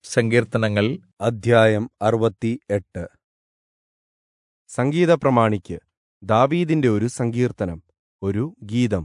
സങ്കീർത്തനങ്ങൾ അധ്യായം അറുപത്തി എട്ട് സംഗീത പ്രമാണിക്ക് ദാവീദിന്റെ ഒരു സങ്കീർത്തനം ഒരു ഗീതം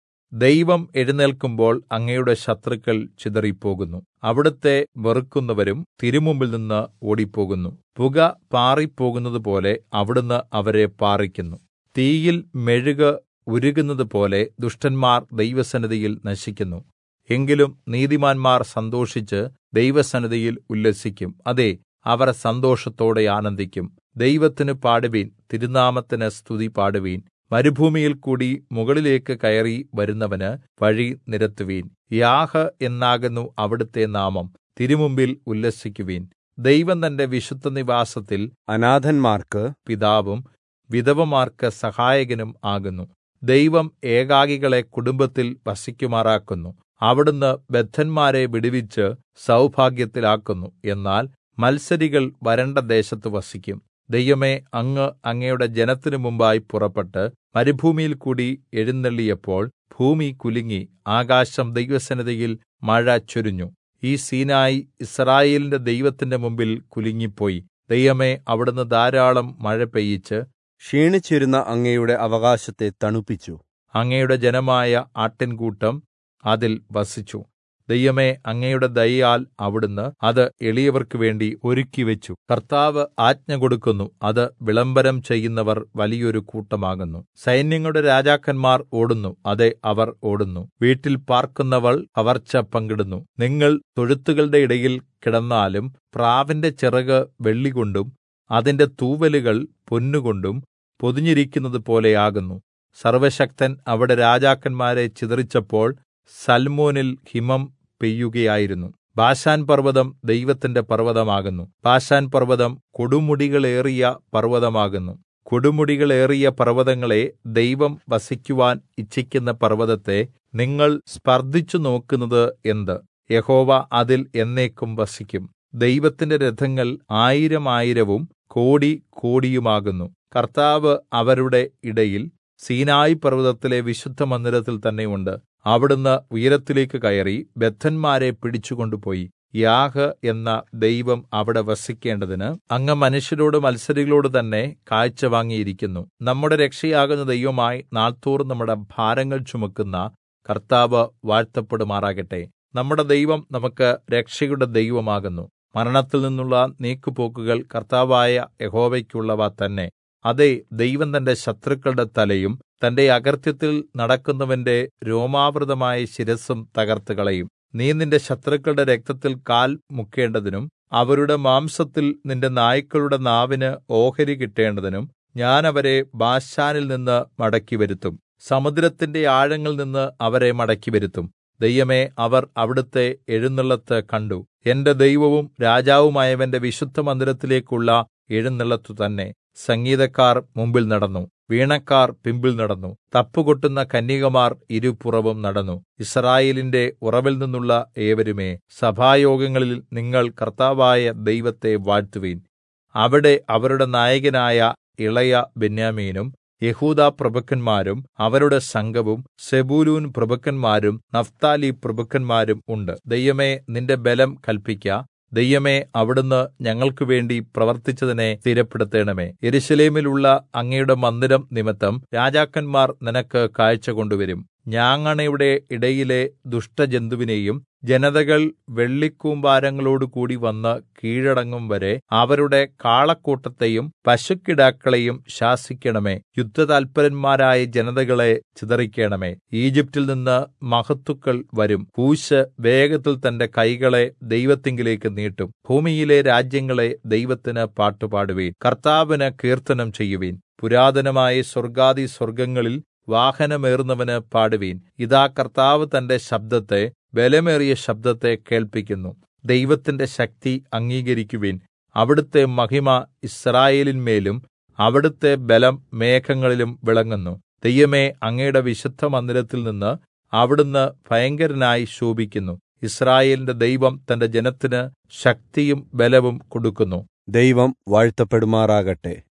ദൈവം എഴുന്നേൽക്കുമ്പോൾ അങ്ങയുടെ ശത്രുക്കൾ ചിതറിപ്പോകുന്നു അവിടുത്തെ വെറുക്കുന്നവരും തിരുമുമ്പിൽ നിന്ന് ഓടിപ്പോകുന്നു പുക പാറിപ്പോകുന്നതുപോലെ അവിടുന്ന് അവരെ പാറിക്കുന്നു തീയിൽ മെഴുക് ഉരുകുന്നതുപോലെ ദുഷ്ടന്മാർ ദൈവസന്നിധിയിൽ നശിക്കുന്നു എങ്കിലും നീതിമാന്മാർ സന്തോഷിച്ച് ദൈവസന്നിധിയിൽ ഉല്ലസിക്കും അതെ അവർ സന്തോഷത്തോടെ ആനന്ദിക്കും ദൈവത്തിന് പാടുവീൻ തിരുനാമത്തിന് സ്തുതി പാടുവീൻ മരുഭൂമിയിൽ കൂടി മുകളിലേക്ക് കയറി വരുന്നവന് വഴി നിരത്തുവീൻ യാഹ് എന്നാകുന്നു അവിടുത്തെ നാമം തിരുമുമ്പിൽ ഉല്ലസിക്കുവീൻ ദൈവം തന്റെ വിശുദ്ധനിവാസത്തിൽ അനാഥന്മാർക്ക് പിതാവും വിധവമാർക്ക് സഹായകനും ആകുന്നു ദൈവം ഏകാകികളെ കുടുംബത്തിൽ വസിക്കുമാറാക്കുന്നു അവിടുന്ന് ബദ്ധന്മാരെ വിടുവിച്ച് സൗഭാഗ്യത്തിലാക്കുന്നു എന്നാൽ മത്സരികൾ വരണ്ട ദേശത്ത് വസിക്കും ദൈവമേ അങ്ങ് അങ്ങയുടെ ജനത്തിനു മുമ്പായി പുറപ്പെട്ട് മരുഭൂമിയിൽ കൂടി എഴുന്നള്ളിയപ്പോൾ ഭൂമി കുലുങ്ങി ആകാശം ദൈവസന്നിധിയിൽ മഴ ചൊരിഞ്ഞു ഈ സീനായി ഇസ്രായേലിന്റെ ദൈവത്തിന്റെ മുമ്പിൽ കുലുങ്ങിപ്പോയി ദൈവമേ അവിടുന്ന് ധാരാളം മഴ പെയ്യിച്ച് ക്ഷീണിച്ചിരുന്ന അങ്ങയുടെ അവകാശത്തെ തണുപ്പിച്ചു അങ്ങയുടെ ജനമായ ആട്ടിൻകൂട്ടം അതിൽ വസിച്ചു ദൈവമേ അങ്ങയുടെ ദയയാൽ അവിടുന്ന് അത് എളിയവർക്ക് വേണ്ടി ഒരുക്കിവെച്ചു കർത്താവ് ആജ്ഞ കൊടുക്കുന്നു അത് വിളംബരം ചെയ്യുന്നവർ വലിയൊരു കൂട്ടമാകുന്നു സൈന്യങ്ങളുടെ രാജാക്കന്മാർ ഓടുന്നു അതെ അവർ ഓടുന്നു വീട്ടിൽ പാർക്കുന്നവൾ കവർച്ച പങ്കിടുന്നു നിങ്ങൾ തൊഴുത്തുകളുടെ ഇടയിൽ കിടന്നാലും പ്രാവിന്റെ ചിറക് വെള്ളികൊണ്ടും അതിന്റെ തൂവലുകൾ പൊന്നുകൊണ്ടും പൊതിഞ്ഞിരിക്കുന്നത് പോലെയാകുന്നു സർവശക്തൻ അവിടെ രാജാക്കന്മാരെ ചിതറിച്ചപ്പോൾ സൽമോനിൽ ഹിമം പെയ്യുകയായിരുന്നു ബാശാൻ പർവ്വതം ദൈവത്തിന്റെ പർവ്വതമാകുന്നു ബാശാൻ പർവ്വതം കൊടുമുടികളേറിയ പർവ്വതമാകുന്നു കൊടുമുടികളേറിയ പർവ്വതങ്ങളെ ദൈവം വസിക്കുവാൻ ഇച്ഛിക്കുന്ന പർവ്വതത്തെ നിങ്ങൾ സ്പർദ്ധിച്ചു നോക്കുന്നത് എന്ത് യഹോവ അതിൽ എന്നേക്കും വസിക്കും ദൈവത്തിന്റെ രഥങ്ങൾ ആയിരം ആയിരവും കോടി കോടിയുമാകുന്നു കർത്താവ് അവരുടെ ഇടയിൽ സീനായി പർവ്വതത്തിലെ വിശുദ്ധ മന്ദിരത്തിൽ തന്നെ ഉണ്ട് അവിടുന്ന് ഉയരത്തിലേക്ക് കയറി ബദ്ധന്മാരെ പിടിച്ചുകൊണ്ടുപോയി യാഹ് എന്ന ദൈവം അവിടെ വസിക്കേണ്ടതിന് അങ്ങ് മനുഷ്യരോട് മത്സരികളോട് തന്നെ കാഴ്ച വാങ്ങിയിരിക്കുന്നു നമ്മുടെ രക്ഷയാകുന്ന ദൈവമായി നാൾതോറും നമ്മുടെ ഭാരങ്ങൾ ചുമക്കുന്ന കർത്താവ് വാഴ്ത്തപ്പെടുമാറാകട്ടെ നമ്മുടെ ദൈവം നമുക്ക് രക്ഷയുടെ ദൈവമാകുന്നു മരണത്തിൽ നിന്നുള്ള നീക്കുപോക്കുകൾ കർത്താവായ യഹോവയ്ക്കുള്ളവ തന്നെ അതെ ദൈവം തന്റെ ശത്രുക്കളുടെ തലയും തന്റെ അകൃത്യത്തിൽ നടക്കുന്നവന്റെ രോമാവൃതമായ ശിരസ്സും തകർത്ത് കളയും നീ നിന്റെ ശത്രുക്കളുടെ രക്തത്തിൽ കാൽ മുക്കേണ്ടതിനും അവരുടെ മാംസത്തിൽ നിന്റെ നായ്ക്കളുടെ നാവിന് ഓഹരി കിട്ടേണ്ടതിനും ഞാൻ അവരെ ബാശാനിൽ നിന്ന് മടക്കി വരുത്തും സമുദ്രത്തിന്റെ ആഴങ്ങളിൽ നിന്ന് അവരെ മടക്കി വരുത്തും ദൈവമേ അവർ അവിടുത്തെ എഴുന്നള്ളത്ത് കണ്ടു എന്റെ ദൈവവും രാജാവുമായവന്റെ വിശുദ്ധ മന്ദിരത്തിലേക്കുള്ള എഴുന്നള്ളത്തു തന്നെ സംഗീതക്കാർ മുമ്പിൽ നടന്നു വീണക്കാർ പിമ്പിൽ നടന്നു തപ്പുകൊട്ടുന്ന കന്യകമാർ ഇരുപുറവും നടന്നു ഇസ്രായേലിന്റെ ഉറവിൽ നിന്നുള്ള ഏവരുമേ സഭായോഗങ്ങളിൽ നിങ്ങൾ കർത്താവായ ദൈവത്തെ വാഴ്ത്തുവീൻ അവിടെ അവരുടെ നായകനായ ഇളയ ബെന്യാമീനും യഹൂദ പ്രഭുക്കന്മാരും അവരുടെ സംഘവും സെബൂലൂൻ പ്രഭുക്കന്മാരും നഫ്താലി പ്രഭുക്കന്മാരും ഉണ്ട് ദൈവമേ നിന്റെ ബലം കൽപ്പിക്ക ദൈവമേ അവിടുന്ന് ഞങ്ങൾക്ക് വേണ്ടി പ്രവർത്തിച്ചതിനെ സ്ഥിരപ്പെടുത്തണമേ യെരൂശലേമിലുള്ള അങ്ങയുടെ മന്ദിരം നിമിത്തം രാജാക്കന്മാർ നിനക്ക് കാഴ്ച കൊണ്ടുവരും ഞാങ്ങണയുടെ ഇടയിലെ ദുഷ്ടജന്തുവിനെയും ജനതകൾ വെള്ളിക്കൂമ്പാരങ്ങളോടുകൂടി വന്ന് കീഴടങ്ങും വരെ അവരുടെ കാളക്കൂട്ടത്തെയും പശുക്കിടാക്കളെയും ശാസിക്കണമേ യുദ്ധതാൽപരന്മാരായ ജനതകളെ ചിതറിക്കണമേ ഈജിപ്റ്റിൽ നിന്ന് മഹത്തുക്കൾ വരും കൂശ് വേഗത്തിൽ തന്റെ കൈകളെ ദൈവത്തിങ്കിലേക്ക് നീട്ടും ഭൂമിയിലെ രാജ്യങ്ങളെ ദൈവത്തിന് പാട്ടുപാടുവീൻ കർത്താവിന് കീർത്തനം ചെയ്യുവീൻ പുരാതനമായ സ്വർഗാദി സ്വർഗങ്ങളിൽ വാഹനമേറുന്നവന് പാടുവീൻ ഇതാ കർത്താവ് തന്റെ ശബ്ദത്തെ ബലമേറിയ ശബ്ദത്തെ കേൾപ്പിക്കുന്നു ദൈവത്തിന്റെ ശക്തി അംഗീകരിക്കുവിൻ അവിടുത്തെ മഹിമ ഇസ്രായേലിന്മേലും അവിടുത്തെ ബലം മേഘങ്ങളിലും വിളങ്ങുന്നു ദൈവമേ അങ്ങയുടെ വിശുദ്ധ മന്ദിരത്തിൽ നിന്ന് അവിടുന്ന് ഭയങ്കരനായി ശോഭിക്കുന്നു ഇസ്രായേലിന്റെ ദൈവം തന്റെ ജനത്തിന് ശക്തിയും ബലവും കൊടുക്കുന്നു ദൈവം വാഴ്ത്തപ്പെടുമാറാകട്ടെ